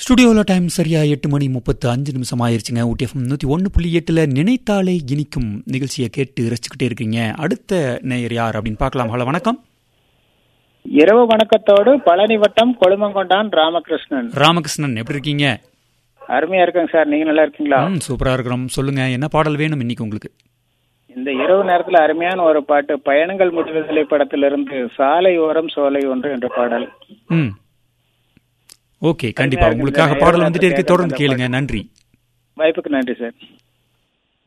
ஸ்டுடியோவில் டைம் சரியா எட்டு மணி முப்பத்து அஞ்சு நிமிஷம் ஆயிருச்சுங்க ஊட்டிஎஃப்எம் நூற்றி ஒன்று புள்ளி எட்டில் நினைத்தாலே இனிக்கும் நிகழ்ச்சியை கேட்டு ரசிச்சுக்கிட்டே இருக்கீங்க அடுத்த நேயர் யார் அப்படின்னு பார்க்கலாம் ஹலோ வணக்கம் இரவு வணக்கத்தோடு பழனி வட்டம் கொழுமங்கொண்டான் ராமகிருஷ்ணன் ராமகிருஷ்ணன் எப்படி இருக்கீங்க அருமையா இருக்கேங்க சார் நீங்க நல்லா இருக்கீங்களா ம் சூப்பரா இருக்கிறோம் சொல்லுங்க என்ன பாடல் வேணும் இன்னைக்கு உங்களுக்கு இந்த இரவு நேரத்துல அருமையான ஒரு பாட்டு பயணங்கள் முடிவதில்லை படத்திலிருந்து சாலை ஓரம் சோலை ஒன்று என்ற பாடல் ம் ஓகே கண்டிப்பா உங்களுக்காக பாடல் வந்துட்டே இருக்கு தொடர்ந்து கேளுங்க நன்றி வாய்ப்புக்கு நன்றி சார்